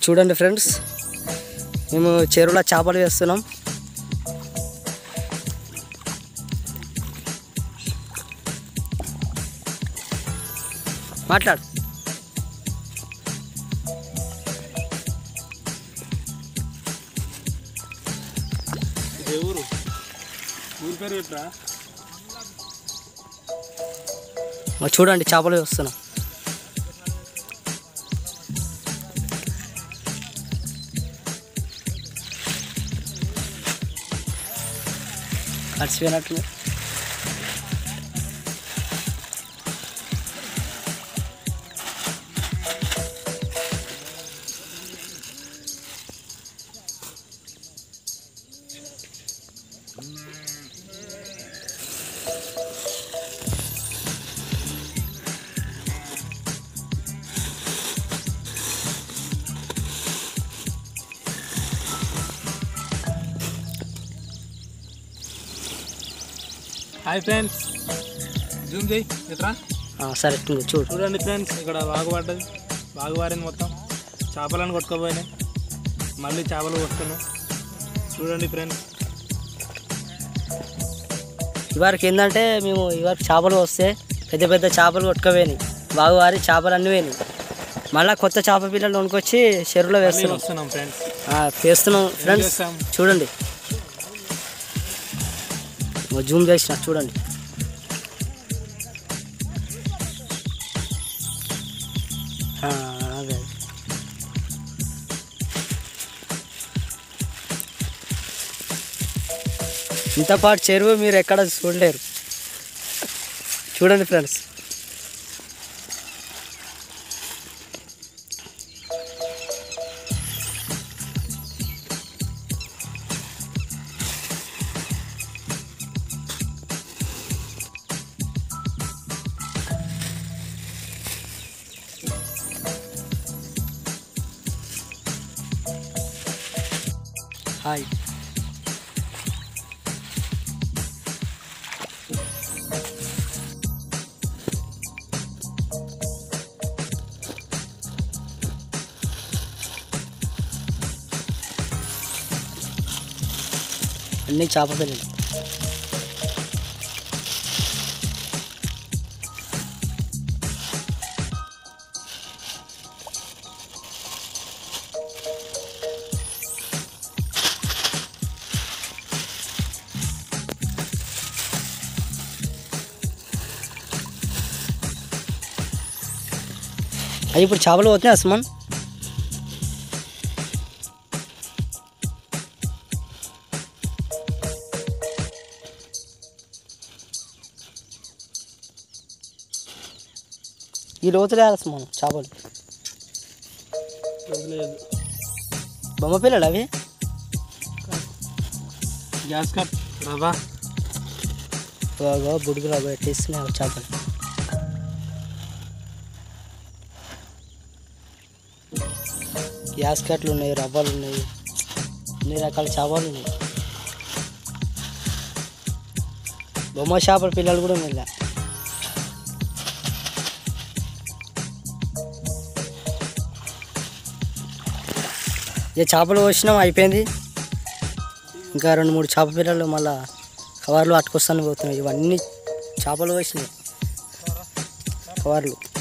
చూడండి ఫ్రెండ్స్ మేము చెరువులో చేపలు వేస్తున్నాం మాట్లాడు ఇదే ఊరు ఊరి పేరు చెప్పరా మా చూడండి చేపలు వేస్తున్నాం కలిసిపోయినట్లు హాయ్ ఫ్రెండ్స్ జూమ్ చేయి ఎట్రా ఆ, సరే చూడు చూడు చూడండి ఫ్రెండ్స్ ఇక్కడ వాగు పడ్డది వాగు పారింది మొత్తం చేపలను కొట్టుకోపోయినాయి మళ్ళీ చేపలు వస్తున్నాయి చూడండి ఫ్రెండ్స్ ఇవరకు ఏంటంటే మేము ఇవరకు చేపలు వస్తే పెద్ద పెద్ద చేపలు కొట్టుకోపోయినాయి బాగువారి చేపలు అన్నీ పోయినాయి మళ్ళీ కొత్త చేప పిల్లలు కొనుక్కొచ్చి చెరువులో మళ్ళీ వేస్తున్నాం వస్తున్నాం ఫ్రెండ్స్ ఆ, వేస్తున్నాం ఫ్రెండ్స్ చేస్తాం? చూడండి ఓ జూమ్ చేసిన చూడండి ఆ, అదే ఇంతపాటు చెరువు మీరు ఎక్కడ చూడలేరు చూడండి ఫ్రెండ్స్ హాయ్ అన్ని చేప పిల్లలు అది ఇప్పుడు చేపలు పోతున్నాయి అసమాన్ ఈ లోతులే అసమాన్ చేపలు లేదు బొమ్మ పిల్లలు అవి గ్యాస్ కట్ రవా బాగా బుడుగులు అవి పెట్టేస్తున్నాయి చేపలు గ్యాస్ కట్లు ఉన్నాయి రవ్వలు ఉన్నాయి అన్ని రకాల చేపలు ఉన్నాయి బొమ్మ చేపల పిల్లలు కూడా ఉన్నాయి ఇలా. ఇక చేపలు వచ్చినాం అయిపోయింది ఇంకా రెండు మూడు చేప పిల్లలు మళ్ళా కవర్లు అట్టుకొస్తాను పోతున్నాయి ఇవన్నీ చేపలు వేసినాయి కవర్లు